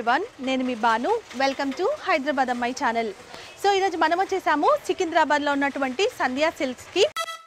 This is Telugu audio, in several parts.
ఎవ్రీవన్ నేను మీ బాను వెల్కమ్ టు హైదరాబాద్ అమ్మాయి ఛానల్ సో ఈరోజు మనం వచ్చేసాము సికింద్రాబాద్లో ఉన్నటువంటి సంధ్యా సిల్క్స్కి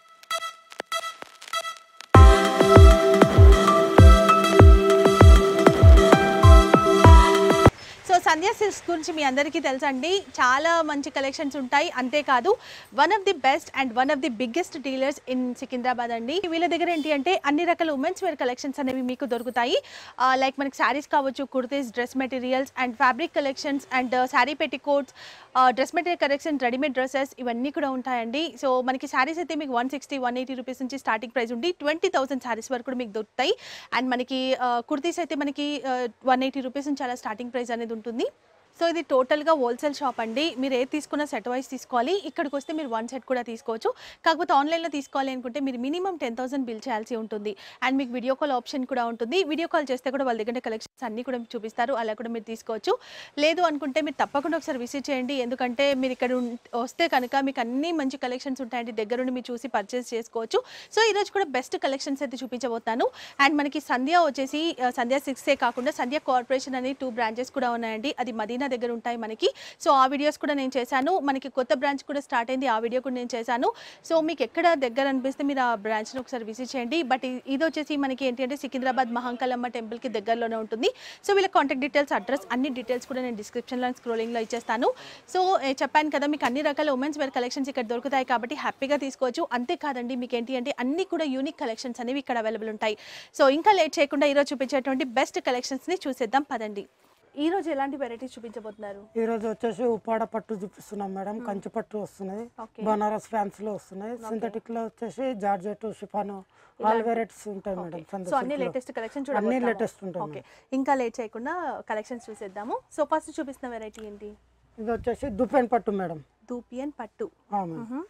సో సంధ్యా సిల్క్స్ గురించి మీ అందరికీ తెలుసండి చాలా మంచి కలెక్షన్స్ ఉంటాయి అంతేకాదు one of the best and one of the biggest dealers in Secunderabad అండి వీళ్ళ దగ్గర ఏంటి అంటే అన్ని రకాల ఉమెన్స్ వేర్ కలెక్షన్స్ అనేవి మీకు దొరుకుతాయి లైక్ మనకి శారీస్ కావచ్చు kurtis dress materials and fabric collections and sari petticoats dress material collection readymade dresses ఇవన్నీ కూడా ఉంటాయండి సో మనకి శారీస్ అయితే మీకు one sixty one eighty rupees నుంచి స్టార్టింగ్ ప్రైస్ ఉండి ట్వంటీ థౌసండ్ శారీస్ వరకు కూడా మీకు దొరుకుతాయి అండ్ మనకి కుర్తీస్ అయితే మనకి వన్ ఎయిటీ రూపీస్ నుంచి అలా స్టార్టింగ్ ప్రైస్ అనేది ఉంటుంది సో ఇది టోటల్గా హోల్సేల్ షాప్ అండి మీరు ఏది తీసుకున్న సెట్ వైస్ తీసుకోవాలి ఇక్కడికి వస్తే మీరు వన్ సెట్ కూడా తీసుకోవచ్చు కాకపోతే ఆన్లైన్లో తీసుకోవాలి అనుకుంటే మీరు మినిమం టెన్ థౌసండ్ బిల్ చేయాల్సి ఉంటుంది అండ్ మీకు వీడియో కాల్ ఆప్షన్ కూడా ఉంటుంది వీడియో కాల్ చేస్తే కూడా వాళ్ళ దగ్గర కలెక్షన్స్ అన్నీ కూడా మీకు చూపిస్తారు అలా కూడా మీరు తీసుకోవచ్చు లేదు అనుకుంటే మీరు తప్పకుండా ఒకసారి విజిట్ చేయండి ఎందుకంటే మీరు ఇక్కడ ఉన్- వస్తే కనుక మీకు అన్ని మంచి కలెక్షన్స్ ఉంటాయండి దగ్గరుండి మీరు చూసి పర్చేస్ చేసుకోవచ్చు సో ఈరోజు కూడా బెస్ట్ కలెక్షన్స్ అయితే చూపించబోతాను అండ్ మనకి సంధ్య వచ్చేసి ఆ, సంధ్య సిక్సే కాకుండా సంధ్య కార్పొరేషన్ అని టూ బ్రాంచెస్ కూడా ఉన్నాయండి అది మదీనా దగ్గర ఉంటాయి మనకి సో ఆ వీడియోస్ కూడా నేను చేశాను మనకి కొత్త బ్రాంచ్ కూడా స్టార్ట్ అయింది ఆ వీడియో కూడా నేను చేశాను సో మీకు ఎక్కడ దగ్గర అనిపిస్తే మీరు ఆ బ్రాంచ్ని ఒకసారి విజిట్ చేయండి బట్ ఇ- ఇది వచ్చేసి మనకి ఏంటి అంటే సికింద్రాబాద్ మహంకాళమ్మ టెంపుల్కి దగ్గరలోనే ఉంటుంది సో వీళ్ళ కాంటాక్ట్ డీటెయిల్స్ అడ్రస్ అన్ని డీటెయిల్స్ కూడా నేను డిస్క్రిప్షన్లో స్క్రోలింగ్లో ఇచ్చేస్తాను సో ఏ, చెప్పాను కదా మీకు అన్ని రకాల ఉమెన్స్ వేర్ కలెక్షన్స్ ఇక్కడ దొరుకుతాయి కాబట్టి హ్యాపీగా తీసుకోవచ్చు అంతేకాదండి మీకు ఏంటి అంటే అన్ని కూడా యూనిక్ కలెక్షన్స్ అనేవి ఇక్కడ అవైలబుల్ ఉంటాయి సో ఇంకా లేట్ చేయకుండా ఈరోజు చూపించేటువంటి బెస్ట్ కలెక్షన్స్ని చూసేద్దాం పదండి ఈ రోజు ఎలాంటి వెరైటీస్ చూపించబోతున్నారు ఈ రోజు వచ్చేసి ఉప్పాడ పట్టు చూపిస్తున్నాం మేడం కంచి పట్టు వస్తున్నాయి Okay. బనారస్ ఫ్యాన్స్ లో వస్తున్నాయి సింథటిక్ లో వచ్చేసి georgette chiffon all varieties madam మేడం సంద సో అన్ని silk లో. లేటెస్ట్ కలెక్షన్ అన్ని లేటెస్ట్ ఉంటాయి ఓకే ఇంకా లేట్ చేయకుండా కలెక్షన్స్ చూసేద్దాము సో ఫస్ట్ చూపిస్తున్న వెరైటీ ఏంటి ఇది వచ్చేసి దుపెన్ పట్టు మేడం దూపియన్ పట్టు ఆ మేడం.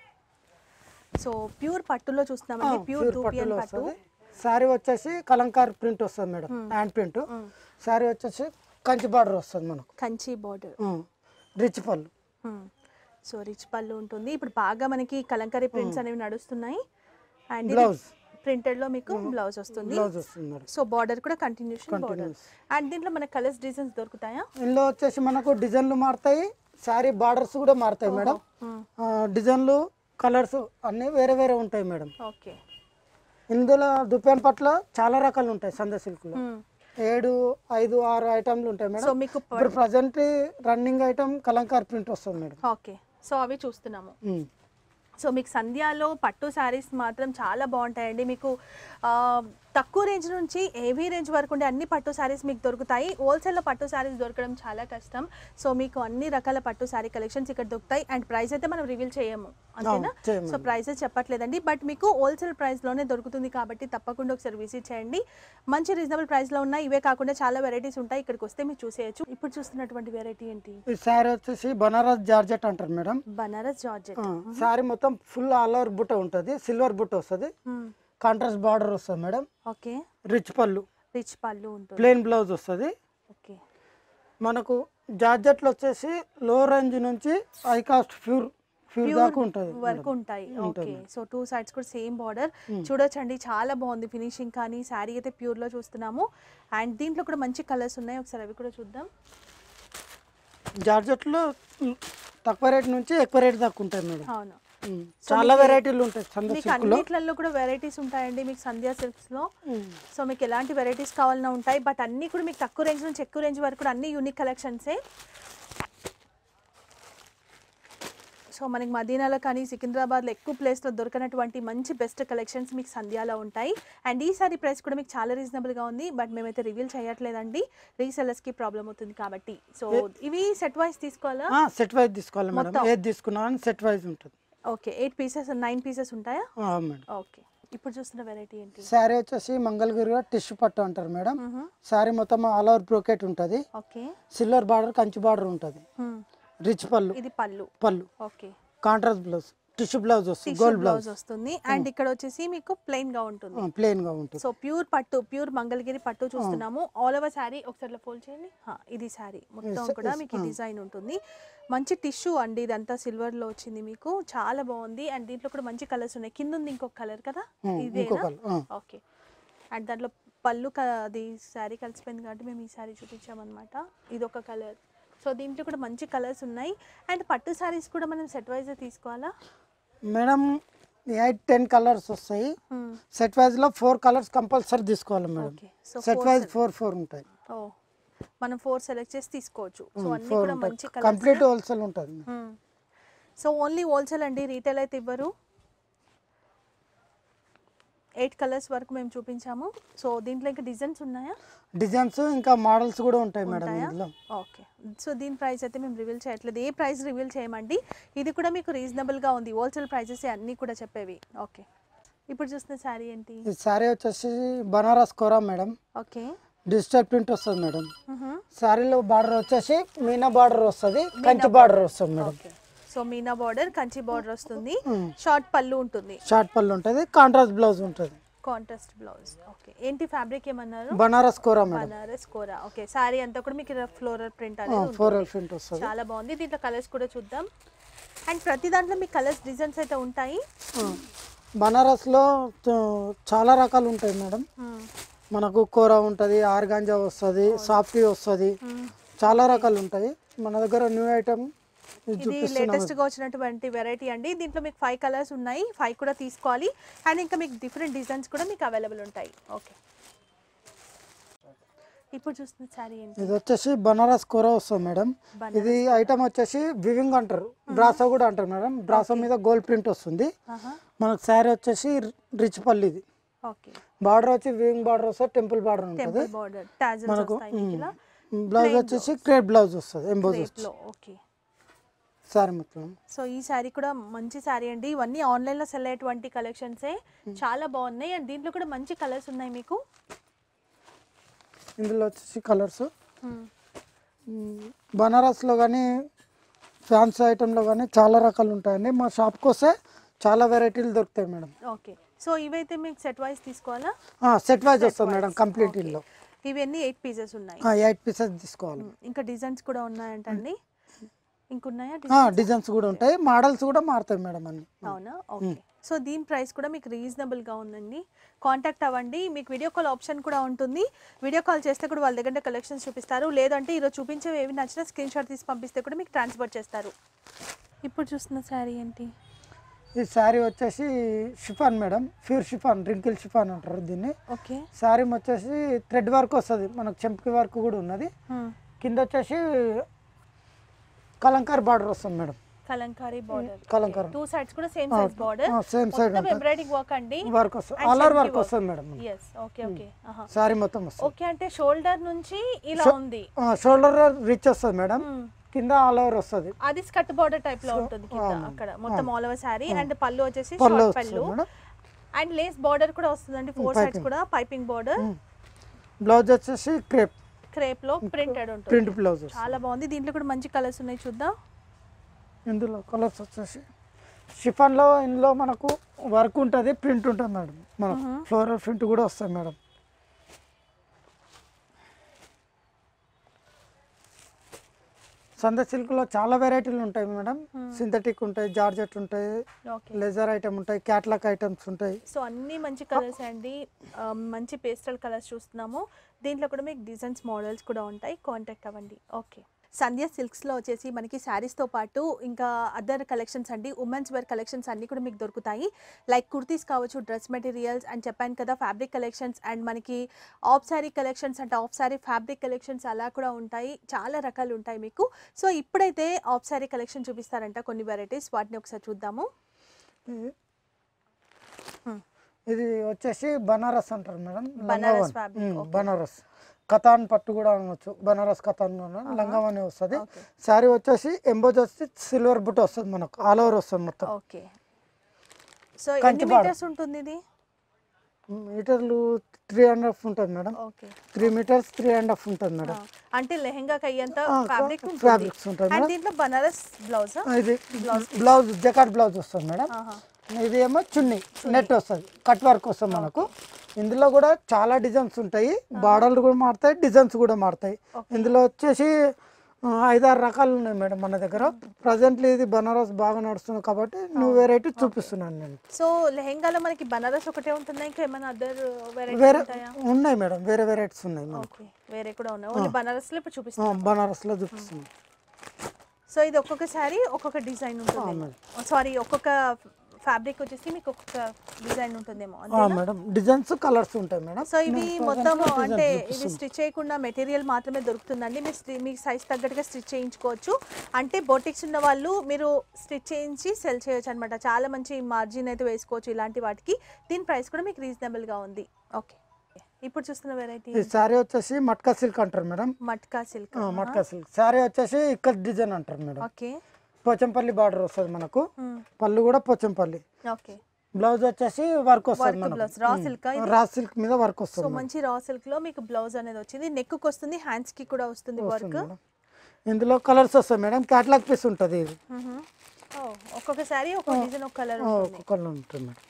సో ప్యూర్ పట్టులో చూస్తున్నామండి ఆ, ప్యూర్ ప్యూర్ దూపియన్ పట్టులో పట్టు వస్తుంది సారీ వచ్చేసి కలంకార్ ప్రింట్ వస్తుంది మేడం హ్యాండ్ ప్రింట్ సారీ వచ్చేసి కంచి బార్డర్ వస్తుంది మనకు కంచి బార్డర్ రిచ్ పళ్ళు సో రిచ్ పళ్ళు ఉంటుంది ఇప్పుడు బాగా మనకి కలంకరీ ప్రింట్స్ అనేవి నడుస్తున్నాయి అండ్ బ్లౌజ్ ప్రింటెడ్ లో మీకు బ్లౌజ్ వస్తుంది బ్లౌజ్ వస్తుంది మేడం సో బార్డర్ కూడా కంటిన్యూషన్ బార్డర్ Continuous. అండ్ దీంట్లో మనకి కలర్స్ డిజైన్స్ దొరుకుతాయా ఇందులో వచ్చేసి మనకు డిజైన్లు మారుతాయి శారీ బార్డర్స్ కూడా మారుతాయి మేడం ఆ, డిజైన్లు కలర్స్ అన్నీ వేరే వేరే ఉంటాయి మేడం ఓకే ఇందులో దుప్పాన్ పట్ల చాలా రకాలు ఉంటాయి సంద సిల్క్లో ఏడు ఐదు ఆరు ఐటమ్లు ఉంటాయి సో మేడం మీకు ప- ఇప్పుడు present running item kalamkar print వస్తుంది మేడం ఓకే సో అవి చూస్తున్నాము ఉమ్. సో మీకు సంధ్యాలో పట్టు శారీస్ మాత్రం చాలా బాగుంటాయండి మీకు ఆ, తక్కువ రేంజ్ నుంచి హెవీ రేంజ్ వరకు ఉండే అన్ని పట్టు శారీస్ మీకు దొరుకుతాయి హోల్సేల్లో పట్టు శారీస్ దొరకడం చాలా కష్టం సో మీకు అన్ని రకాల పట్టు శారీ కలెక్షన్స్ ఇక్కడ దొరుకుతాయి అండ్ ప్రైస్ అయితే మనం రివీల్ చేయము అంతేనా చేయము. సో ప్రైసెస్ చెప్పట్లేదండి బట్ మీకు హోల్సేల్ ప్రైస్లోనే దొరుకుతుంది కాబట్టి తప్పకుండా ఒకసారి విజిట్ చేయండి మంచి రీజనబుల్ ప్రైస్లో ఉన్నాయి ఇవే కాకుండా చాలా వెరైటీస్ ఉంటాయి ఇక్కడికి వస్తే మీరు చూసేయచ్చు ఇప్పుడు చూస్తున్నటువంటి వెరైటీ ఏంటి ఈ శారీ వచ్చేసి బనారస్ జార్జెట్ అంటారు మేడం బనారస్ జార్జెట్ ఆ, శారీ మొత్తం ఫుల్ ఆల్ ఓవర్ బుట్ట ఉంటుంది సిల్వర్ బుట్ట వస్తుంది కాంట్రాస్ట్ బార్డర్ వస్తుంది మేడం ఓకే రిచ్ పళ్ళు రిచ్ పళ్ళు ఉంటుంది ప్లెయిన్ బ్లౌజ్ వస్తుంది ఓకే మనకు జార్జెట్లు వచ్చేసి లో రేంజ్ నుంచి హై కాస్ట్ ప్యూర్ ప్యూర్ దాకా ఉంటుంది వరకు ఉంటాయి ఓకే సో టూ సైడ్స్ కూడా సేమ్ బార్డర్ చూడొచ్చండి చాలా బాగుంది ఫినిషింగ్ కానీ శారీ అయితే ప్యూర్ లో చూస్తున్నాము అండ్ దీంట్లో కూడా మంచి కలర్స్ ఉన్నాయి ఒకసారి అవి కూడా చూద్దాం జార్జెట్లో తక్కువ రేట్ నుంచి ఎక్కువ రేట్ దాకా ఉంటాయి మేడం అవును ఉమ్. చాలా వెరైటీలు ఉంటాయి చంద మీకు సిల్క్లో అన్నిట్లలో కూడా వెరైటీస్ ఉంటాయండి మీకు సంధ్యా సిల్క్స్ లో సో మీకు ఎలాంటి వెరైటీస్ కావాలన్నా ఉంటాయి బట్ అన్ని కూడా మీకు తక్కువ రేంజ్ నుంచి ఎక్కువ రేంజ్ వరకు కూడా అన్ని యూనిక్ కలెక్షన్సే సో మనకి మదీనాలో కానీ సికింద్రాబాద్లో ఎక్కువ ప్లేస్లో దొరకనటువంటి మంచి బెస్ట్ కలెక్షన్స్ మీకు సంధ్యాలో ఉంటాయి అండ్ ఈసారి ప్రైస్ కూడా మీకు చాలా రీజనబుల్గా ఉంది బట్ మేమైతే రివీల్ చేయట్లేదండి రీసెల్లర్స్కి ప్రాబ్లం అవుతుంది కాబట్టి సో ఇవి సెట్ వైస్ తీసుకోవాలా సెట్ వైజ్ తీసుకోవాలి మేడం ఏది తీసుకున్నా అని సెట్ వైజ్ ఉంటుంది okay eight pieces nine pieces ఉంటాయా ఆ, మేడం ఓకే ఇప్పుడు చూస్తున్న వెరైటీ ఏంటి శారీ వచ్చేసి మంగళగిరిగా టిష్యూ పట్టు అంటారు మేడం శారీ మొత్తం ఆల్ ఓవర్ బ్రోకెట్ ఉంటుంది okay silver border Kanchi border ఉంటుంది రిచ్ పళ్ళు ఇది పళ్ళు పళ్ళు okay contrast blouse tissue blouse వస్తుంది గోల్డ్ బ్లౌజ్ బ్లౌజ్ వస్తుంది అండ్ ఇక్కడ వచ్చేసి మీకు ప్లెయిన్ గా ఉంటుంది ప్లెయిన్ గా ఉంటుంది సో ప్యూర్ పట్టు ప్యూర్ మంగళగిరి పట్టు చూస్తున్నాము ఆల్ ఓవర్ శారీ ఒకసారి ఫోల్డ్ చేయండి హా, ఇది శారీ మొత్తం కూడా మీకు ఈ డిజైన్ ఉంటుంది మంచి టిష్యూ అండి ఇదంతా సిల్వర్ లో వచ్చింది మీకు చాలా బాగుంది అండ్ దీంట్లో కూడా మంచి కలర్స్ ఉన్నాయి కింద ఉంది ఇంకొక కలర్ కదా Hmm, ఇదేనా ఇంకో colour, ah. ఓకే అండ్ దాంట్లో పళ్ళు క- అది శారీ కలిసిపోయింది కాబట్టి మేము ఈ శారీ చూపించామన్నమాట ఇది ఒక కలర్ సో దీంట్లో కూడా మంచి కలర్స్ ఉన్నాయి అండ్ పట్టు శారీస్ కూడా మనం సెట్ వైజ్ తీసుకోవాలా మేడం ఎయిట్ టెన్ కలర్స్ వస్తాయి సెట్ వైజ్లో ఫోర్ కలర్స్ కంపల్సరీ తీసుకోవాలి madam okay so set wise four four ఉంటాయి ఓ మనం ఫోర్ సెలెక్ట్ చేసి తీసుకోవచ్చు సో అన్ని ఫోర్ కూడా మంచి ఉంటాయి కలర్స్ కంప్లీట్ హోల్సేల్ ఉంటుంది సో ఓన్లీ హోల్సేల్ అండి రీటైల్ అయితే ఇవ్వరు ఎయిట్ కలర్స్ వరకు మేము చూపించాము సో దీంట్లో ఇంకా డిజైన్స్ ఉన్నాయా డిజైన్స్ ఇంకా మోడల్స్ కూడా ఉంటాయి మేడం ఉంటాయా? ఇందులో ఓకే సో దీని ప్రైస్ అయితే మేము రివీల్ చేయట్లేదు ఏ ప్రైస్ రివీల్ చేయమండి ఇది కూడా మీకు రీజనబుల్గా ఉంది హోల్సేల్ ప్రైజెస్ అన్నీ కూడా చెప్పేవి ఓకే ఇప్పుడు చూస్తున్న శారీ ఏంటి ఈ శారీ వచ్చేసి Banaras kora madam okay digital print వస్తుంది మేడం శారీలో బార్డర్ వచ్చేసి మీనా బార్డర్ వస్తుంది కంచి బార్డర్ వస్తుంది madam okay so meena border Kanchi border వస్తుంది షార్ట్ పళ్ళు ఉంటుంది షార్ట్ పళ్ళు ఉంటుంది కాంట్రాస్ట్ బ్లౌజ్ ఉంటుంది కాంట్రాస్ట్ బ్లౌజ్ ఓకే ఏంటి ఫ్యాబ్రిక్ ఏమన్నారు బనారస్ కోరా మేడం బనారస్ కోరా ఓకే శారీ అంతా కూడా మీకు ఫ్లోరల్ ప్రింట్ అనేది ఉంటుంది. ఫోర్ ప్రింట్ వస్తుంది చాలా బాగుంది దీంట్లో కలర్స్ కూడా చూద్దాం అండ్ ప్రతి దాంట్లో మీకు కలర్స్ డిజైన్స్ అయితే ఉంటాయి బనారస్లో చ- చాలా రకాలు ఉంటాయి మేడం మనకు కూర ఉంటుంది ఆర్గాంజా వస్తుంది సాఫ్టీ వస్తుంది చాలా రకాలు ఉంటాయి మన దగ్గర న్యూ ఐటమ్ ఇది లేటెస్ట్ గా వచ్చినటువంటి వెరైటీ అండి దీంట్లో మీకు ఫైవ్ కలర్స్ ఉన్నాయి ఫైవ్ కూడా తీసుకోవాలి అండ్ ఇంకా మీకు డిఫరెంట్ డిజైన్స్ కూడా మీకు అవైలబుల్ ఉంటాయి ఓకే ఇప్పుడు చూస్తున్న శారీ ఏంటి ఇది వచ్చేసి బనారస్ కూర వస్తుంది మేడం ఇది ఐటమ్ వచ్చేసి వివింగ్ అంటారు బ్రాసో కూడా అంటారు మేడం బ్రాసో మీద గోల్డ్ ప్రింట్ వస్తుంది ఆహా మనకు శారీ వచ్చేసి రిచ్ పల్లి ఇది ఓకే బార్డర్ వచ్చి వివింగ్ బార్డర్ వస్తుంది టెంపుల్ బార్డర్ ఉంటుంది టెంపుల్ బార్డర్ టాజల్స్ వస్తాయి మీకు ఇలా బ్లౌజ్ వచ్చేసి క్రేప్ బ్లౌజ్ వస్తుంది ఎంబోజ్ వస్తుంది లో ఓకే శారీ మొత్తం సో ఈ శారీ కూడా మంచి శారీ అండి ఇవన్నీ ఆన్లైన్లో సెల్ అయ్యేటువంటి కలెక్షన్సే చాలా బాగున్నాయి అండ్ దీంట్లో కూడా మంచి కలర్స్ ఉన్నాయి మీకు ఇందులో వచ్చేసి కలర్స్ బనారస్లో కానీ ఫ్యాన్సీ ఐటెంలో కానీ చాలా రకాలు ఉంటాయండి మా షాప్కి వస్తే చాలా వెరైటీలు దొరుకుతాయి మేడం ఓకే సో ఇవైతే మీకు సెట్ వైజ్ తీసుకోవాలా సెట్ వైజ్ వస్తుంది మేడం కంప్లీట్ ఇల్లు ఇవన్నీ ఎయిట్ పీసెస్ ఉన్నాయి ఎయిట్ పీసెస్ తీసుకోవాలి ఇంకా డిజైన్స్ కూడా ఉన్నాయంటండి ఇంకున్నాయా డిజైన్స్ కూడా ఉంటాయి మోడల్స్ కూడా మారుతాయి మేడం అన్ని అవునా ఓకే సో దీని ప్రైస్ కూడా మీకు రీజనబుల్గా ఉందండి కాంటాక్ట్ అవ్వండి మీకు వీడియో కాల్ ఆప్షన్ కూడా ఉంటుంది వీడియో కాల్ చేస్తే కూడా వాళ్ళ దగ్గర కలెక్షన్స్ చూపిస్తారు లేదంటే ఈరోజు చూపించేవి ఏవి నచ్చినా స్క్రీన్ షాట్ తీసి పంపిస్తే కూడా మీకు ట్రాన్స్ఫర్ చేస్తారు ఇప్పుడు చూస్తున్న శారీ ఏంటి ఈ శారీ వచ్చేసి chiffon madam pure chiffon wrinkle chiffon అంటారు దీన్ని ఓకే శారీ వచ్చేసి థ్రెడ్ వర్క్ వస్తుంది మనకు చెంపకి వర్క్ కూడా ఉన్నది కింద వచ్చేసి కలంకార్ బార్డర్ వస్తుంది madam kalamkari border kalamkari two sides కూడా same size border same side మొత్తం ఎంబ్రాయిడింగ్ వర్క్ అండి వర్క్ వస్తుంది ఆల్ ఓవర్ వర్క్ వస్తుంది madam yes okay okay sari మొత్తం వస్తుంది ఓకే అంటే షోల్డర్ నుంచి ఇలా ఉంది షోల్డర్ రిచ్ వస్తుంది మేడం కింద ఆల్ ఓవర్ వస్తుంది అది స్కట్ బార్డర్ టైప్ లో ఉంటుంది కింద అక్కడ మొత్తం ఆల్ ఓవర్ శారీ అండ్ పళ్ళు వచ్చేసి పళ్ళు షార్ట్ వస్తుంది పళ్ళు మేడం అండ్ లేస్ బార్డర్ కూడా వస్తుందండి ఫోర్ సైడ్స్ కూడా పైపింగ్ బార్డర్ బ్లౌజ్ వచ్చేసి క్రేప్ క్రేప్ లో ప్రింటెడ్ ఉంటుంది ప్రింట్ బ్లౌజ్ వస్తుంది చాలా బాగుంది దీంట్లో కూడా మంచి కలర్స్ ఉన్నాయి చూద్దాం ఇందులో కలర్స్ వచ్చేసి షిఫాన్లో ఇందులో మనకు వర్క్ ఉంటుంది ప్రింట్ ఉంటుంది మేడం మనకు ఫ్లోరల్ ప్రింట్ కూడా వస్తుంది మేడం సంద సిల్క్లో చాలా వెరైటీలు ఉంటాయి మేడం సింథటిక్ ఉంటాయి జార్జెట్ ఉంటాయి ఓకే లెజర్ ఐటమ్ ఉంటాయి క్యాట్లాక్ ఐటమ్స్ ఉంటాయి సో అన్ని మంచి కలర్స్ అండి ఆ, మంచి పేస్టల్ కలర్స్ చూస్తున్నాము దీంట్లో కూడా మీకు డిజైన్స్ మోడల్స్ కూడా ఉంటాయి కాంటాక్ట్ అవ్వండి ఓకే సంధ్య సిల్క్స్లో వచ్చేసి మనకి శారీస్తో పాటు ఇంకా అదర్ కలెక్షన్స్ అండి ఉమెన్స్ వేర్ కలెక్షన్స్ అన్నీ కూడా మీకు దొరుకుతాయి లైక్ కుర్తీస్ కావచ్చు డ్రెస్ మెటీరియల్స్ అండ్ చెప్పాను కదా ఫ్యాబ్రిక్ కలెక్షన్స్ అండ్ మనకి ఆఫ్ శారీ కలెక్షన్స్ అంటే ఆఫ్ శారీ ఫ్యాబ్రిక్ కలెక్షన్స్ అలా కూడా ఉంటాయి చాలా రకాలు ఉంటాయి మీకు సో ఇప్పుడైతే ఆఫ్ శారీ కలెక్షన్ చూపిస్తారంట కొన్ని వెరైటీస్ వాటిని ఒకసారి చూద్దాము ఇది- Hmm. ఇది వచ్చేసి బనారస్ అంటారు మేడం బనారస్ లంగావన్ fabric, ఉమ్, okay. బనారస్ కథాన్ పట్టు కూడా అనవచ్చు బనారస్ కథాన్ లంగావని వస్తుంది Okay. శారీ వచ్చేసి ఎంబోజ్ వచ్చి సిల్వర్ బుట్ వస్తుంది మనకు ఆల్ ఓవర్ వస్తుంది మొత్తం ఓకే సో ఎన్ని కంచి బార్డర్. మీటర్స్ ఉంటుంది ఇది మీటర్లు త్రీ అండ్ హాఫ్ ఉంటుంది madam okay three metres three and half ఉంటుంది మేడం అంటే లెహెంగాకి అయ్యేంత ఆ, ఫ్యాబ్రిక్ కా- ఉంటుంది fabrics ఉంటాయి అండ్ మేడం. దీంట్లో బనారస్ బ్లౌజ్ ఇది బ్లౌజ్ జకాట్ బ్లౌజ్ వస్తుంది మేడం ఇది ఏమో చున్నీ నెట్ వస్తుంది కట్ వర్క్ వస్తుంది మనకు ఇందులో కూడా చాలా డిజైన్స్ ఉంటాయి బార్డర్లు కూడా మారుతాయి డిజైన్స్ కూడా మారుతాయి ఇందులో వచ్చేసి ఆ, ఐదారు రకాలు ఉన్నాయి మేడం మన దగ్గర ప్రజెంట్లీ ఇది బనారస్ బాగా నడుస్తుంది కాబట్టి నువ్వు వెరైటీ చూపిస్తున్నాను నేను సో లెహెంగాలో మనకి బనారస్ ఒకటే ఉంటుందా ఇంకా ఏమైనా అదర్ వెరైటీ వేరే ఉంటాయా ఉన్నాయి మేడం వేరే వెరైటీస్ ఉన్నాయి మేడం ఓకే వేరే కూడా ఉన్నాయి ఓన్లీ బనారస్లో ఇప్పుడు చూపిస్తాం బనారస్లో చూపిస్తున్నాను సో ఇది ఒక్కొక్క శారీ ఒక్కొక్క డిజైన్ ఉంటుంది సారీ ఒక్కొక్క ఫ్యాబ్రిక్ వచ్చేసి మీకు ఒక్కొక్క డిజైన్ ఉంటుందేమో ఆ, అంతేనా మేడం డిజైన్స్ కలర్స్ ఉంటాయి మేడం సో ఇవి మొత్తం అంటే ఇవి స్టిచ్ చేయకుండా మెటీరియల్ మాత్రమే దొరుకుతుందండి మీరు స్టి- మీ సైజ్ తగ్గట్టుగా స్టిచ్ చేయించుకోవచ్చు అంటే బోటిక్స్ ఉన్న వాళ్ళు మీరు స్టిచ్ చేయించి సెల్ చేయొచ్చు అనమాట చాలా మంచి మార్జిన్ అయితే వేసుకోవచ్చు ఇలాంటి వాటికి దీని ప్రైస్ కూడా మీకు రీజనబుల్గా ఉంది ఓకే ఇప్పుడు చూస్తున్న వెరైటీ ఈ శారీ వచ్చేసి మట్కా సిల్క్ అంటారు మేడం మట్కా సిల్క్ ఆ, మట్కా సిల్క్ శారీ వచ్చేసి ఇక్కడ డిజైన్ అంటారు మేడం ఓకే పోచంపల్లి బార్డర్ వస్తుంది మనకు మ్మ్. పళ్ళు కూడా పోచంపల్లి ఓకే బ్లౌజ్ వచ్చేసి వర్క్ వస్తుంది వర్క్ మనకు blouse raw silk raw silk మీద వర్క్ సో వస్తుంది మంచి రా సిల్క్ లో మీకు బ్లౌజ్ అనేది వచ్చింది నెక్ కి వస్తుంది హ్యాండ్స్ కి కూడా వస్తుంది వర్క్ మేడం ఇందులో కలర్స్ వస్తాయి మేడం క్యాట్లాగ్ పీస్ ఉంటుంది ఇది ఒక్కొక్క శారీ ఒక్కొక్క డిజైన్ ఒక కలర్ ఉంటుంది ఒక్కొక్కరు ఉంటుంది మేడం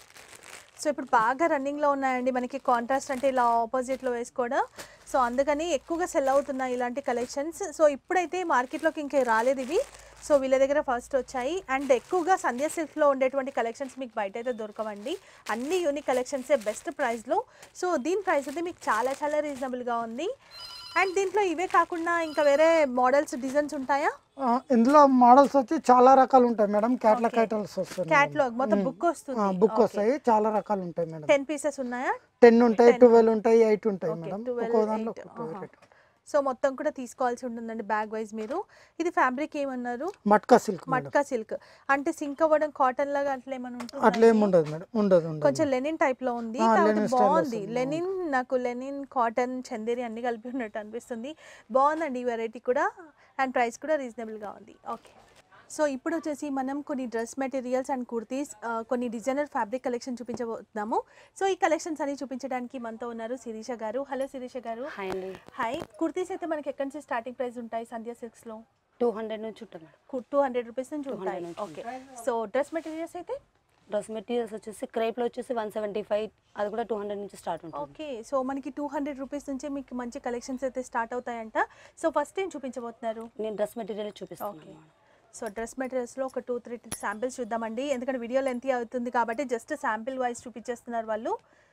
సో ఇప్పుడు బాగా రన్నింగ్లో ఉన్నాయండి మనకి కాంట్రాస్ట్ అంటే ఇలా ఆపోజిట్లో వేసుకోవడం సో అందుకని ఎక్కువగా సెల్ అవుతున్నాయి ఇలాంటి కలెక్షన్స్ సో ఇప్పుడైతే మార్కెట్లోకి ఇంకా రాలేదు ఇవి సో వీళ్ళ దగ్గర ఫస్ట్ వచ్చాయి అండ్ ఎక్కువగా సంధ్య సిల్క్లో ఉండేటువంటి కలెక్షన్స్ మీకు బయట అయితే దొరకవండి అన్ని యూనిక్ కలెక్షన్సే బెస్ట్ ప్రైస్లో సో దీని ప్రైస్ అయితే మీకు చాలా చాలా రీజనబుల్గా ఉంది అండ్ దీంట్లో ఇవే కాకుండా ఇంకా వేరే మోడల్స్ డిజైన్స్ ఉంటాయా ఆ, ఇందులో మోడల్స్ వచ్చి చాలా రకాలు ఉంటాయి మేడం క్యాట్లాగ్ ఐటమ్స్ వస్తాయి క్యాట్లాగ్ మొత్తం బుక్ వస్తుంది బుక్ వస్తాయి చాలా రకాలు ఉంటాయి మేడం టెన్ పీసెస్ ఉన్నాయా టెన్ ఉంటాయి ట్వెల్వ్ ఉంటాయి ఎయిట్ ఉంటాయి Okay, మేడం 12, ఒక్కో దాంట్లో eight, ఒక్కొక్క ఆహా. rate. సో మొత్తం కూడా తీసుకోవాల్సి ఉంటుందండి బ్యాగ్ వైజ్ మీరు ఇది ఫ్యాబ్రిక్ ఏమన్నారు matka silk madam matka silk అంటే సింక్ అవ్వడం కాటన్ లాగా అట్లా ఏమైనా ఉంటుంది అట్లా ఏమి ఉండదు మేడం ఉండదు ఉండదు కొంచెం లెనిన్ టైప్ లో ఉంది ఆ, కాకపోతే linen style బాగుంది వస్తుంది, లెనిన్ నాకు లెనిన్ కాటన్ చందేరి అన్ని కలిపి ఉన్నట్టు అనిపిస్తుంది బాగుందండి ఈ వెరైటీ కూడా అండ్ ప్రైస్ కూడా రీజనబుల్ గా ఉంది ఓకే సో ఇప్పుడు వచ్చేసి మనం కొన్ని డ్రెస్ మెటీరియల్స్ అండ్ కుర్తీస్ కొన్ని డిజైనర్ ఫ్యాబ్రిక్ కలెక్షన్ చూపించబోతున్నాము సో ఈ కలెక్షన్స్ అన్ని చూపించడానికి మనతో ఉన్నారు శిరీష గారు హలో శిరీష గారు హాయ్ అండి హాయ్ కుర్తీస్ అయితే మనకి ఎక్కడి నుంచి స్టార్టింగ్ ప్రైస్ ఉంటాయి సంధ్య సిల్క్స్ లో టూ హండ్రెడ్ నుంచి ఉంటుంది మేడం టూ హండ్రెడ్ రూపీస్ నుంచి ఉంటాయి నుంచి ఓకే సో డ్రెస్ మెటీరియల్స్ అయితే డ్రెస్ మెటీరియల్స్ వచ్చేసి క్రేప్లో వచ్చేసి వన్ సెవెంటీ ఫైవ్ అది కూడా టూ హండ్రెడ్ నుంచి స్టార్ట్ ఉంటుంది ఓకే సో మనకి టూ హండ్రెడ్ రూపీస్ నుంచి మీకు మంచి కలెక్షన్స్ అయితే స్టార్ట్ అవుతాయంట సో ఫస్ట్ ఏం చూపించబోతున్నారు నేను డ్రెస్ మెటీరియల్ చూపిస్తాను ఓకే సో డ్రెస్ మెటీరియల్స్లో ఒక టూ త్రీ శాంపిల్స్ చూద్దామండి ఎందుకంటే వీడియో లెంత్ అవుతుంది కాబట్టి జస్ట్ శాంపిల్ వైజ్ చూపించేస్తున్నారు వాళ్ళు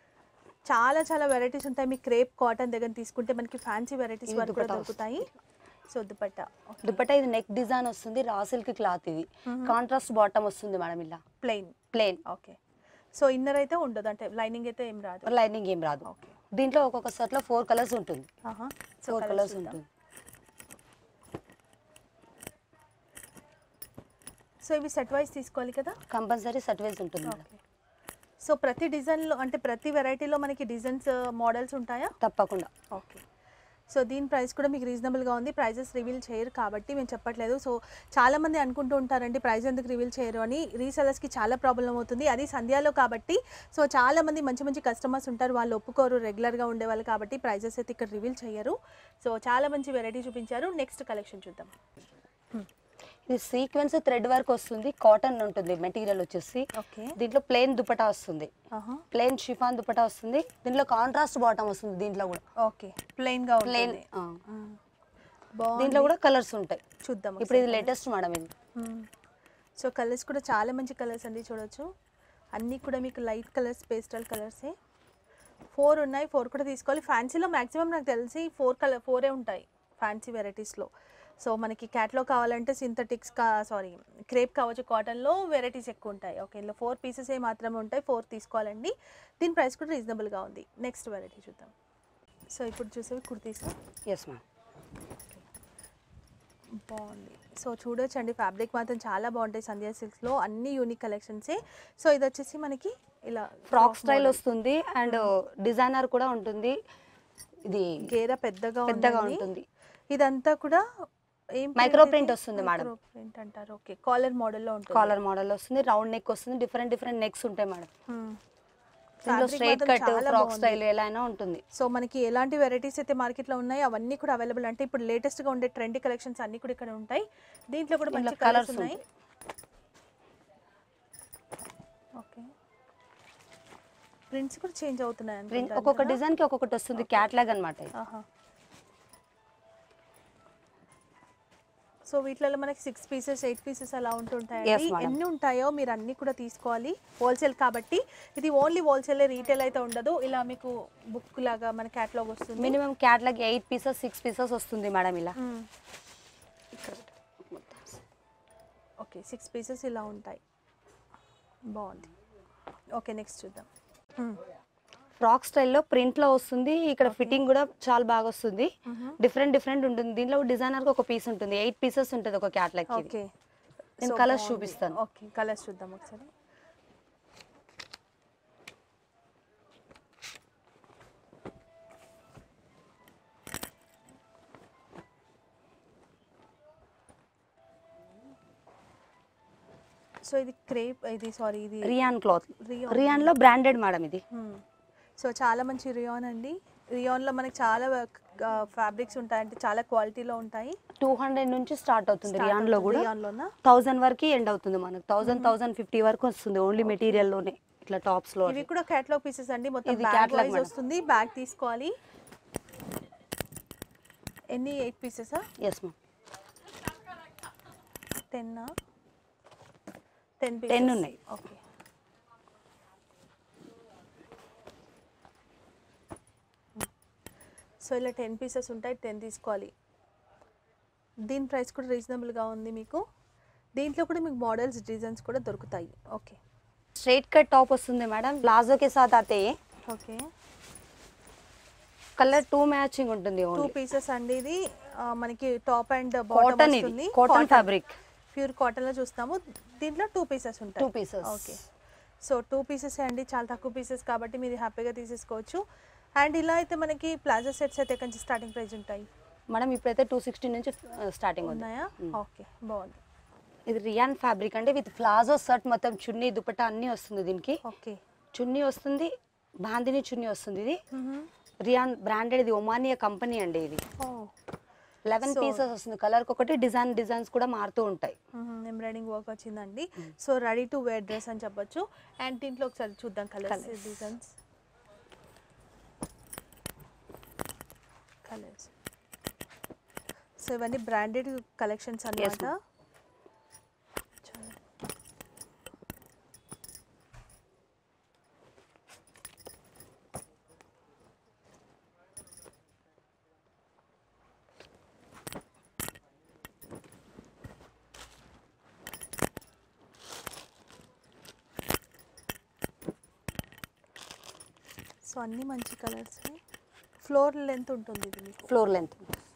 చాలా చాలా వెరైటీస్ ఉంటాయి మీ క్రేప్ కాటన్ దగ్గర తీసుకుంటే మనకి ఫ్యాన్సీ వెరైటీస్ ఇది వరకు కూడా దుపట్టా దొరుకుతాయి సో దుపట్టా దుపట్టా ఇది నెక్ డిజైన్ వస్తుంది రా సిల్క్ క్లాత్ ఇది కాంట్రాస్ట్ బాటమ్ వస్తుంది మేడం ఇలా plain plain okay so inner అయితే ఉండదు అంటే లైనింగ్ అయితే ఏం రాదు లైనింగ్ ఏం రాదు ఓకే దీంట్లో ఒక్కొక్క సెట్లో ఫోర్ కలర్స్ ఉంటుంది ఆహా సో ఫోర్ కలర్స్ ఉంటుంది సో ఇవి సెట్ వైజ్ తీసుకోవాలి కదా కంపల్సరీ సెట్ వైజ్ ఉంటుంది మేడం ఓకే సో ప్రతి డిజైన్లో అంటే ప్రతి వెరైటీలో మనకి డిజైన్స్ మోడల్స్ ఉంటాయా తప్పకుండా ఓకే సో దీని ప్రైస్ కూడా మీకు రీజనబుల్గా ఉంది ప్రైజెస్ రివీల్ చేయరు కాబట్టి మేము చెప్పట్లేదు సో చాలామంది అనుకుంటూ ఉంటారండి ప్రైస్ ఎందుకు రివీల్ చేయరు అని రీసెలర్స్కి చాలా ప్రాబ్లం అవుతుంది అది సంధ్యాలో కాబట్టి సో చాలామంది మంచి మంచి కస్టమర్స్ ఉంటారు వాళ్ళు ఒప్పుకోరు రెగ్యులర్గా ఉండేవాళ్ళు కాబట్టి ప్రైజెస్ అయితే ఇక్కడ రివీల్ చేయరు సో చాలా మంచి వెరైటీ చూపించారు నెక్స్ట్ కలెక్షన్ చూద్దాం ఇది సీక్వెన్స్ థ్రెడ్ వర్క్ వస్తుంది కాటన్ ఉంటుంది మెటీరియల్ వచ్చేసి ఓకే దీంట్లో ప్లేన్ దుపట్టా వస్తుంది ఆహా ప్లేన్ షిఫాన్ దుపట్టా వస్తుంది దీంట్లో కాంట్రాస్ట్ బాటమ్ వస్తుంది దీంట్లో కూడా ఓకే ప్లెయిన్గా ప్లేన్ ఉంటుంది బాగుంది దీంట్లో కూడా కలర్స్ ఉంటాయి చూద్దాం ఇప్పుడు ఇది లేటెస్ట్ మేడం ఇది సో కలర్స్ కూడా చాలా మంచి కలర్స్ అండి చూడొచ్చు అన్నీ కూడా మీకు లైట్ కలర్స్ పేస్టల్ కలర్సే ఫోర్ ఉన్నాయి ఫోర్ కూడా తీసుకోవాలి ఫ్యాన్సీలో మ్యాక్సిమం నాకు తెలిసి ఫోర్ కలర్ ఫోరే ఉంటాయి ఫ్యాన్సీ వెరైటీస్లో సో మనకి క్యాట్లో కావాలంటే సింథటిక్స్ కా సారీ క్రేప్ కావచ్చు కాటన్లో వెరైటీస్ ఎక్కువ ఉంటాయి ఓకే ఇందులో ఫోర్ పీసెస్ ఏ మాత్రమే ఉంటాయి ఫోర్ తీసుకోవాలండి దీని ప్రైస్ కూడా రీజనబుల్గా ఉంది నెక్స్ట్ వెరైటీ చూద్దాం సో ఇప్పుడు చూసేవి కుర్తీస్ ఎస్ మ్యామ్ బాగుంది సో చూడొచ్చండి ఫ్యాబ్రిక్ మాత్రం చాలా బాగుంటాయి సంధ్యా సిల్క్స్లో అన్ని యూనిక్ కలెక్షన్సే సో ఇది వచ్చేసి మనకి ఇలా ఫ్రాక్ స్టైల్ వస్తుంది అండ్ డిజైనర్ కూడా ఉంటుంది ఇది గేర పెద్దగా పెద్దగా ఉందండి. ఉంటుంది ఇదంతా కూడా ఏం Micro print వస్తుంది మేడం. ప్రింట్ అంటారు ఓకే కాలర్ మోడల్లో ఉంటుంది కాలర్ మోడల్ వస్తుంది రౌండ్ నెక్ వస్తుంది డిఫరెంట్ డిఫరెంట్ నెక్స్ ఉంటాయి మేడం Hmm. దీంట్లో Fabric స్ట్రైట్ మాత్రం కట్ చాలా ఫ్రాక్ బాగుంది. స్టైల్ ఎలా అయినా ఉంటుంది సో మనకి ఎలాంటి వెరైటీస్ అయితే మార్కెట్లో ఉన్నాయో అవన్నీ కూడా అవైలబుల్ అంటే ఇప్పుడు లేటెస్ట్గా ఉండే ట్రెండ్ కలెక్షన్స్ అన్ని కూడా ఇక్కడ ఉంటాయి దీంట్లో కూడా దీంట్లో మంచి కలర్స్ colours ఉన్నాయి ఓకే ప్రింట్స్ కూడా చేంజ్ అవుతున్నాయి Print- అనుకుంటా ఒక్కొక్క కదా? డిజైన్ కి ఒక్కొక్కటి వస్తుంది క్యాట్లాగ్ అనమాట ఆహా. సో వీటిలో మనకి సిక్స్ పీసెస్ ఎయిట్ పీసెస్ అలా Yes, ఉంటుంటాయండి madam. ఎన్ని ఉంటాయో మీరు అన్ని కూడా తీసుకోవాలి హోల్సేల్ కాబట్టి ఇది ఓన్లీ హోల్సేల్ రీటైల్ అయితే ఉండదు ఇలా మీకు బుక్ లాగా మన క్యాటలాగ్ వస్తుంది minimum catalogue eight pieces six pieces వస్తుంది మేడం ఇలా మ్మ్. ఓకే సిక్స్ పీసెస్ ఇలా ఉంటాయి బాగుంది ఓకే నెక్స్ట్ చూద్దాం మ్మ్. ఫ్రాక్ స్టైల్లో ప్రింట్లో వస్తుంది ఇక్కడ ఫిట్టింగ్ కూడా చాలా బాగా వస్తుంది డిఫరెంట్ డిఫరెంట్ ఉంటుంది దీంట్లో డిజైనర్ ఒక పీస్ ఉంటుంది ఎయిట్ పీసెస్ ఉంటుంది ఒక క్యాట్లాగ్ ఓకే నేను సో colours బాగుంది. చూపిస్తాను. ఓకే కలర్స్ చూద్దాం ఒకసారి సో ఇది క్రేప్ ఇది సారీ ఇది రియాన్ క్లాత్ Rayon. రియాన్ లో బ్రాండెడ్ మేడం ఇది మ్మ్. సో చాలా మంచి రియాన్ అండి రియాన్లో మనకి చాలా ఫ్యాబ్రిక్స్ ఉంటాయి అంటే చాలా క్వాలిటీలో ఉంటాయి టూ హండ్రెడ్ నుంచి స్టార్ట్ అవుతుంది రియాన్ లో కూడా రియాన్లోనా థౌసండ్ వరకు ఎండ్ అవుతుంది మనకు థౌసండ్ థౌసండ్ ఫిఫ్టీ వరకు వస్తుంది ఓన్లీ మెటీరియల్ లోనే ఇట్లా టాప్స్ లో ఇవి కూడా క్యాటలాగ్ పీసెస్ అండి మొత్తం ఇది బ్యాగ్ catalog వైజ్ మేడం. వస్తుంది బ్యాగ్ తీసుకోవాలి ఎన్ని ఎయిట్ పీసెసా yes ma'am ten ten Ten ఉన్నాయి. ఓకే సో ఇలా టెన్ పీసెస్ ఉంటాయి టెన్ తీసుకోవాలి దీని ప్రైస్ కూడా రీజనబుల్గా ఉంది మీకు దీంట్లో కూడా మీకు మోడల్స్ డిజైన్స్ కూడా దొరుకుతాయి ఓకే స్ట్రైట్ కట్ టాప్ వస్తుంది మేడం ప్లాజో కే సాత్ ఆతే ఓకే కలర్ టూ మ్యాచింగ్ ఉంటుంది టూ ఓన్లీ పీసెస్ అండి ఇది ఆ, మనకి టాప్ అండ్ కాటన్ ఇది కాటన్ ఫ్యాబ్రిక్ ప్యూర్ కాటన్ లో చూస్తాము దీంట్లో టూ పీసెస్ ఉంటాయి two pieces okay so two pieces అండి చాలా తక్కువ పీసెస్ కాబట్టి మీరు హ్యాపీగా తీసేసుకోవచ్చు అండ్ ఇలా అయితే మనకి ప్లాజో సెట్స్ అయితే కొంచెం స్టార్టింగ్ ప్రైస్ ఉంటాయి మేడం ఇప్పుడైతే టూ సిక్స్టీ నుంచి స్టార్టింగ్ ఉంది ఉన్నాయా ఓకే బాగుంది ఇది రియాన్ ఫ్యాబ్రిక్ అంటే విత్ ప్లాజో షర్ట్ మొత్తం చున్నీ దుపట్టా అన్నీ వస్తుంది దీనికి ఓకే చున్నీ వస్తుంది బాందిని చున్నీ వస్తుంది ఇది రియాన్ బ్రాండెడ్ ఇది ఒమానియా కంపెనీ అండి ఇది లెవెన్ So- పీసెస్ వస్తుంది కలర్ ఒకటి డిజైన్ డిజైన్స్ కూడా మారుతూ ఉంటాయి ఎంబ్రాయిడింగ్ వర్క్ వచ్చిందండి so ready to wear dress అని చెప్పొచ్చు అండ్ దీంట్లో ఒకసారి చూద్దాం colours Colours. Designs colours so ఇవన్నీ బ్రాండెడ్ కలెక్షన్స్ అన్నమాట ma'am. సో అన్నీ మంచి కలర్స్ ఫ్లోర్ లెంత్ ఉంటుంది ఇది మీకు ఫ్లోర్ లెంత్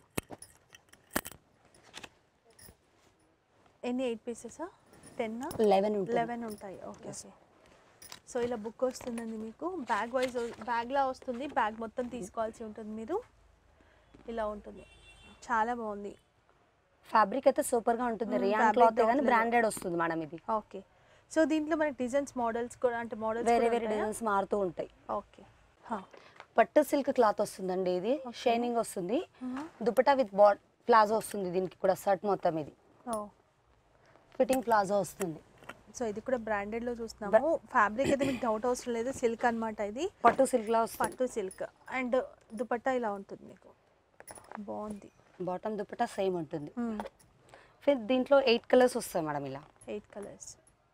ఎన్ని ఎయిట్ పీసెసా టెన్ లెవెన్ ఉంటుంది లెవెన్ ఉంటాయి ఓకే ఓకే సో ఇలా బుక్ వస్తుందండి మీకు బ్యాగ్ వైజ్ బ్యాగ్లా వస్తుంది బ్యాగ్ మొత్తం తీసుకోవాల్సి ఉంటుంది మీరు ఇలా ఉంటుంది చాలా బాగుంది ఫ్యాబ్రిక్ అయితే సూపర్ గా ఉంటుంది Mm, rayon fabric cloth doubt కానీ లేదు. బ్రాండెడ్ వస్తుంది మేడం ఇది ఓకే సో దీంట్లో మనకి డిజైన్స్ మోడల్స్ కూడా అంటే మోడల్స్ వేరే వేరే డిజైన్స్ మారుతూ ఉంటాయి ఓకే పట్టు సిల్క్ క్లాత్ వస్తుందండి ఇది షైనింగ్ వస్తుంది దుపట్టా విత్ బాడ్ ప్లాజో వస్తుంది దీనికి కూడా షర్ట్ మొత్తం ఇది ఓ ఫిట్టింగ్ ప్లాజో వస్తుంది సో ఇది కూడా బ్రాండెడ్ లో చూస్తున్నాము ఫ్యాబ్రిక్ అయితే మీకు డౌట్ అవసరం లేదు సిల్క్ అన్నమాట ఇది పట్టు సిల్క్ లా వస్తుంది పట్టు సిల్క్ అండ్ దుపట్టా ఇలా ఉంటుంది మీకు బాగుంది బాటమ్ దుపట్టా సేమ్ ఉంటుంది ఫిర్ దీంట్లో ఎయిట్ కలర్స్ వస్తాయి మేడం ఇలా eight colours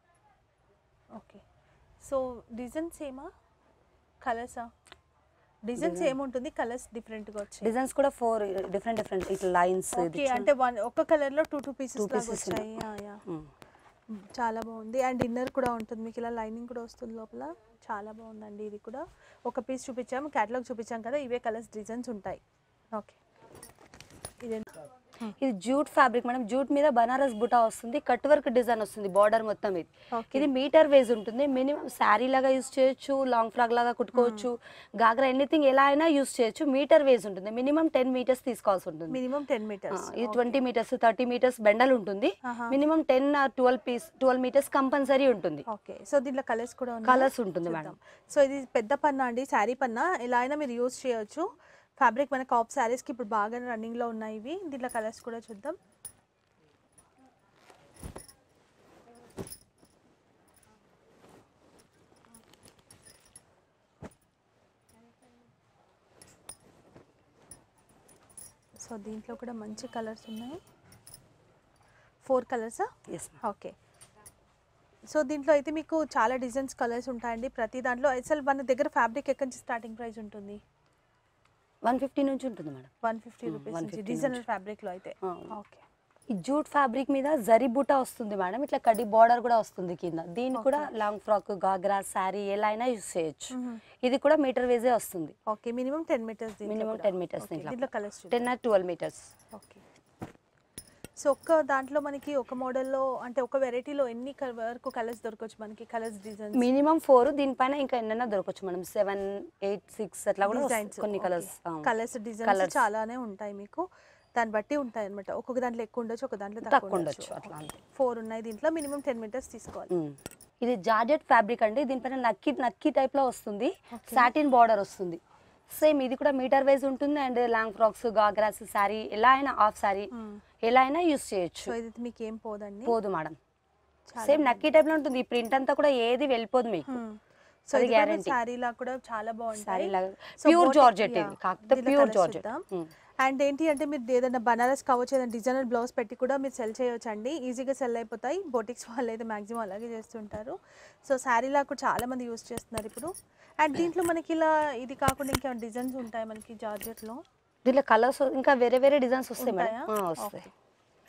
okay so designs ఏమా కలర్సా డిజైన్స్ ఏముంటుంది కలర్స్ డిఫరెంట్గా వచ్చాయి డిజైన్స్ కూడా ఫోర్ డిఫరెంట్ డిఫరెంట్ ఇట్లా లైన్స్ ఓకే అంటే వన్ ఒక కలర్ లో టూ టూ పీసెస్ Two లాగా pieces వచ్చాయి యా, యా. మ్, చాలా బాగుంది అండ్ ఇన్నర్ కూడా ఉంటుంది మీకు ఇలా లైనింగ్ కూడా వస్తుంది లోపల చాలా బాగుందండి ఇది కూడా ఒక పీస్ చూపించాము క్యాటలాగ్ చూపించాం కదా ఇవే కలర్స్ డిజైన్స్ ఉంటాయి ఓకే ఇదే ఇది జూట్ ఫ్యాబ్రిక్ మేడం జూట్ మీద బనారస్ బుటా వస్తుంది కట్ వర్క్ డిజైన్ వస్తుంది బార్డర్ మొత్తం ఇది Okay. ఇది మీటర్ వేజ్ ఉంటుంది మినిమం శారీ లాగా యూస్ చేయొచ్చు లాంగ్ ఫ్రాక్ లాగా కుట్టుకోవచ్చు గాగ్రా ఎనీథింగ్ ఎలా అయినా యూస్ చేయొచ్చు మీటర్ వేజ్ ఉంటుంది మినిమం టెన్ మీటర్స్ తీసుకోవాల్సి ఉంటుంది మినిమం టెన్ ఆ, మీటర్స్ ఇది twenty metres thirty metres bundle ఉంటుంది ఆహా. Minimum ten twelve piece twelve metres compulsory ఉంటుంది ఓకే సో దీంట్లో కలర్స్ కూడా ఉన్నాయి Colours ఉంటుంది మేడం. సో ఇది పెద్ద పన్నా అండి శారీ పన్నా ఎలా అయినా మీరు యూస్ చేయొచ్చు ఫ్యాబ్రిక్ మన కాప్ శారీస్కి ఇప్పుడు బాగా రన్నింగ్లో ఉన్నాయి ఇవి దీంట్లో కలర్స్ కూడా చూద్దాం సో దీంట్లో కూడా మంచి కలర్స్ ఉన్నాయి ఫోర్ కలర్సా ఎస్ ఓకే సో దీంట్లో అయితే మీకు చాలా డిజైన్స్ కలర్స్ ఉంటాయండి ప్రతి దాంట్లో అసలు మన దగ్గర ఫ్యాబ్రిక్ ఎక్కడి నుంచి స్టార్టింగ్ ప్రైస్ ఉంటుంది వన్ ఫిఫ్టీ నుంచి ఉంటుంది madam one fifty Hmm, rupees 150 నుంచి నుంచి. డిజైనర్ ఫ్యాబ్రిక్లో అయితే ఆ. ఓకే ఈ జూట్ ఫ్యాబ్రిక్ మీద జరీ బూటా వస్తుంది మేడం ఇట్లా కడి బార్డర్ కూడా వస్తుంది కింద దీన్ని కూడా లాంగ్ ఫ్రాక్ గాగ్రా శారీ ఎలా అయినా యూస్ చేయొచ్చు ఇది కూడా మీటర్ వేజే వస్తుంది okay minimum ten metres minimum ten metres దీంట్లో colours ten or twelve metres okay so ఒక్క దాంట్లో మనకి ఒక మోడల్లో అంటే ఒక వెరైటీలో ఎన్ని క- వరకు కలర్స్ దొరకవచ్చు మనకి కలర్స్ డిజైన్స్ మినిమం ఫోర్ దీనిపైన ఇంకా ఎన్నైనా దొరకచ్చు మనం సెవెన్ ఎయిట్ సిక్స్ అట్లా కూడా వస్తాయి డిజైన్స్ కొన్ని కలర్స్ కలర్స్ డిజైన్స్ Colours. చాలానే ఉంటాయి మీకు దాన్ని బట్టి ఉంటాయి అనమాట ఒక్కొక్క దాంట్లో ఎక్కువ ఉండొచ్చు ఒక దాంట్లో తక్కువ ఉండొచ్చు అట్లా అంతే ఫోర్ ఉన్నాయి దీంట్లో మినిమం టెన్ మీటర్స్ తీసుకోవాలి ఉమ్. ఇది జార్జెట్ ఫ్యాబ్రిక్ అండి దీనిపైన నక్కి నక్కి టైప్ లో వస్తుంది సాటిన్ బార్డర్ వస్తుంది సేమ్ ఇది కూడా మీటర్ వైజ్ ఉంటుంది అండ్ లాంగ్ ఫ్రాక్స్ గాగ్రాస్ శారీ ఎలా అయినా హాఫ్ శారీ ఎలా అయినా యూస్ చేయొచ్చు సో ఇది మీకు ఏం పోదండి పోదు మేడం సేమ్ నక్కి టైప్ లో ఉంటుంది ఈ ప్రింట్ అంతా కూడా ఏది వెళ్ళిపోదు మీకు సో అది ఇది guarantee. శారీ లా కూడా చాలా బాగుంటాయి శారీ లాగా So pure boutique- georgette yeah. ఇది కాకపోతే దీంట్లో ప్యూర్ colours జార్జెట్ చూద్దాం. అండ్ ఏంటి అంటే మీరు ఏదైనా బనారస్ కావచ్చు ఏదైనా డిజైనర్ బ్లౌజ్ పెట్టి కూడా మీరు సెల్ చేయొచ్చు అండి ఈజీగా సెల్ అయిపోతాయి బొటిక్స్ వాళ్ళు అయితే మాక్సిమం అలాగే చేస్తుంటారు సో శారీలా కూడా చాలా మంది యూస్ చేస్తున్నారు ఇప్పుడు అండ్ దీంట్లో మనకి ఇలా ఇది కాకుండా ఇంకా డిజైన్స్ ఉంటాయి మనకి జార్జెట్లో దీంట్లో కలర్స్ ఇంకా వేరే వేరే డిజైన్స్ వస్తాయి ఉంటాయా? మేడం ఆ, వస్తాయి Okay.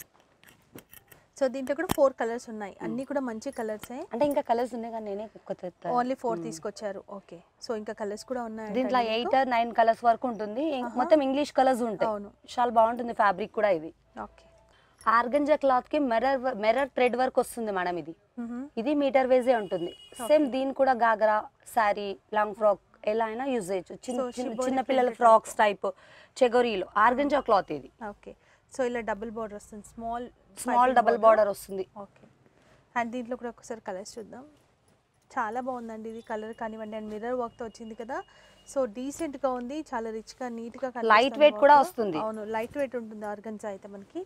సో దీంట్లో కూడా ఫోర్ కలర్స్ ఉన్నాయి అన్నీ కూడా మంచి కలర్సే అంటే ఇంకా కలర్స్ ఉన్నాయి కానీ నేనే కొత్త కొత్త- ఓన్లీ ఫోర్ తీసుకొచ్చారు ఓకే సో ఇంకా కలర్స్ కూడా ఉన్నాయి దీంట్లో ఎయిట్ నైన్ కలర్స్ వరకు ఉంటుంది ఇం- మొత్తం ఇంగ్లీష్ కలర్స్ ఉంటాయి అవును. చాలా బాగుంటుంది ఫ్యాబ్రిక్ కూడా ఇది ఓకే ఆర్గంజా క్లాత్ కి మెరర్ మెరర్ థ్రెడ్ వర్క్ వస్తుంది మేడం ఇది ఇది మీటర్ వేజే ఉంటుంది సేమ్ దీని కూడా గాగరా శారీ లాంగ్ ఫ్రాక్ ఎలా అయినా యూజ్ చేయొచ్చు చిన్న So, చిన్న shibori చిన్న పిల్లల printed ఫ్రాక్స్ టైప్ చెగోరీలో ఆర్గంజా క్లాత్ ఇది ఓకే సో ఇలా డబుల్ బార్డర్ వస్తుంది స్మాల్ స్మాల్ డబుల్ బార్డర్ వస్తుంది ఓకే అండ్ దీంట్లో కూడా ఒకసారి కలర్స్ చూద్దాం చాలా బాగుందండి ఇది కలర్ కానివ్వండి అండ్ మిర్రర్ వర్క్తో వచ్చింది కదా సో డీసెంట్గా ఉంది చాలా రిచ్గా నీట్గా Light weight కూడా వస్తుంది. అవును లైట్ వెయిట్ ఉంటుంది ఆర్గన్జా అయితే మనకి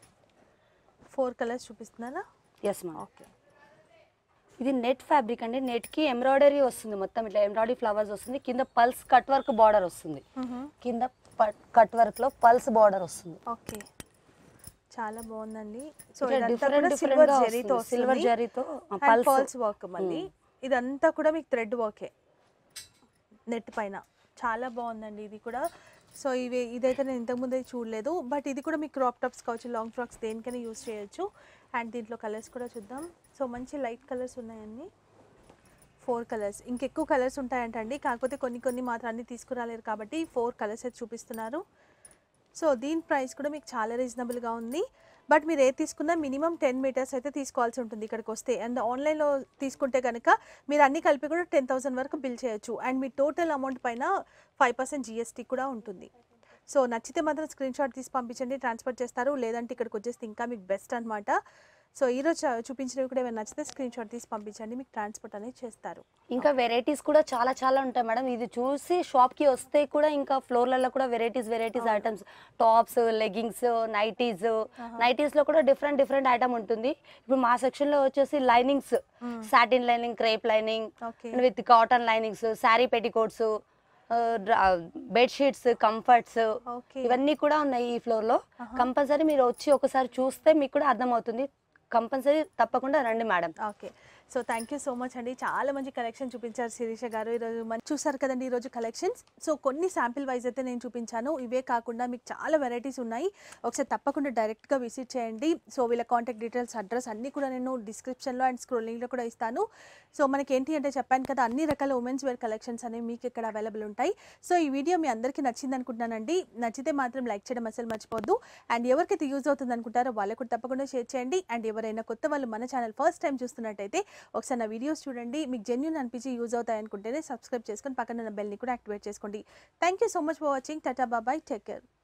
ఫోర్ కలర్స్ చూపిస్తున్నారా ఎస్ మ్యామ్ ఓకే ఇది నెట్ ఫ్యాబ్రిక్ అండి నెట్ కి ఎంబ్రాయిడరీ వస్తుంది మొత్తం ఇట్లా ఎంబ్రాయిడరీ ఫ్లవర్స్ వస్తుంది కింద పల్స్ కట్ వర్క్ బార్డర్ వస్తుంది కింద కట్ వర్క్ లో పల్స్ బార్డర్ వస్తుంది ఓకే చాలా బాగుందండి సో ఇట్లా ఇదంతా different కూడా different సిల్వర్ గా జరీతో వస్తుంది. Silver వస్తుంది జరీతో, ఆ, అండ్ pulse. పర్ల్స్ వర్క్ మళ్ళీ ఇదంతా కూడా మీకు థ్రెడ్ వర్కే నెట్ పైన చాలా బాగుందండి ఇది కూడా సో ఇవి ఇదైతే నేను ఇంతకుముందు అయితే చూడలేదు బట్ ఇది కూడా మీకు క్రాప్ టాప్స్ కావచ్చు లాంగ్ ఫ్రాక్స్ దేనికైనా యూస్ చేయొచ్చు అండ్ దీంట్లో కలర్స్ కూడా చూద్దాం సో మంచి లైట్ కలర్స్ ఉన్నాయండి ఫోర్ కలర్స్ ఇంకెక్కువ కలర్స్ ఉంటాయంటండి కాకపోతే కొన్ని కొన్ని మాత్రం అన్ని తీసుకురాలేరు కాబట్టి ఫోర్ కలర్స్ అయితే చూపిస్తున్నారు సో దీని ప్రైస్ కూడా మీకు చాలా రీజనబుల్గా ఉంది బట్ మీరు ఏది తీసుకున్నా మినిమం టెన్ మీటర్స్ అయితే తీసుకోవాల్సి ఉంటుంది ఇక్కడికి వస్తే అండ్ ఆన్లైన్లో తీసుకుంటే కనుక మీరు అన్ని కలిపి కూడా టెన్ థౌసండ్ వరకు బిల్ చేయొచ్చు అండ్ మీ టోటల్ అమౌంట్ పైన ఫైవ్ పర్సెంట్ జిఎస్టీ కూడా ఉంటుంది సో నచ్చితే మాత్రం స్క్రీన్ షాట్ తీసి పంపించండి ట్రాన్స్ఫర్ చేస్తారు లేదంటే ఇక్కడికి వచ్చేస్తే ఇంకా మీకు బెస్ట్ అనమాట సో ఈరోజు చ- చూపించినవి కూడా ఏమైనా నచ్చితే స్క్రీన్ షాట్ తీసి పంపించండి మీకు ట్రాన్స్పోర్ట్ అనేది చేస్తారు ఇంకా వెరైటీస్ కూడా చాలా చాలా ఉంటాయి మేడం ఇది చూసి షాప్ కి వస్తే కూడా ఇంకా ఫ్లోర్లలో కూడా varieties varieties items tops leggings nighties nighties లో కూడా డిఫరెంట్ డిఫరెంట్ ఐటమ్ ఉంటుంది ఇప్పుడు మా సెక్షన్ లో వచ్చేసి linings satin lining crepe lining okay with cotton linings sari petticoats bed sheets comforts okay ఇవన్నీ కూడా ఉన్నాయి ఈ ఫ్లోర్ లో కంపల్సరీ మీరు వచ్చి ఒకసారి చూస్తే మీకు కూడా అర్థమవుతుంది కంపల్సరీ తప్పకుండా రండి madam okay so thank you so much అండి చాలా మంచి కలెక్షన్ చూపించారు శిరీష గారు ఈరోజు మంచి చూసారు కదండి ఈరోజు కలెక్షన్స్ సో కొన్ని శాంపిల్ వైజ్ అయితే నేను చూపించాను ఇవే కాకుండా మీకు చాలా వెరైటీస్ ఉన్నాయి ఒకసారి తప్పకుండా డైరెక్ట్గా విజిట్ చేయండి సో వీళ్ళ కాంటాక్ట్ డీటెయిల్స్ అడ్రస్ అన్నీ కూడా నేను డిస్క్రిప్షన్లో అండ్ స్క్రోలింగ్లో కూడా ఇస్తాను సో మనకి ఏంటి అంటే చెప్పాను కదా అన్ని రకాల ఉమెన్స్ వేర్ కలెక్షన్స్ అనేవి మీకు ఇక్కడ అవైలబుల్ ఉంటాయి సో ఈ వీడియో మీ అందరికీ నచ్చింది అనుకుంటున్నానండి నచ్చితే మాత్రం లైక్ చేయడం అసలు మర్చిపోద్దు అండ్ ఎవరికైతే యూజ్ అవుతుంది అనుకుంటారో వాళ్ళకు కూడా తప్పకుండా షేర్ చేయండి అండ్ ఎవరైనా కొత్త వాళ్ళు మన ఛానల్ ఫస్ట్ టైం చూస్తున్నట్టయితే ఒకసారి నా వీడియోస్ చూడండి మీకు జెన్యున్ అనిపించి యూజ్ అవుతాయి అనుకుంటేనే సబ్స్క్రైబ్ చేసుకొని పక్కన ఉన్న బెల్ని కూడా యాక్టివేట్ చేసుకోండి thank you so much for watching tata bye bye take care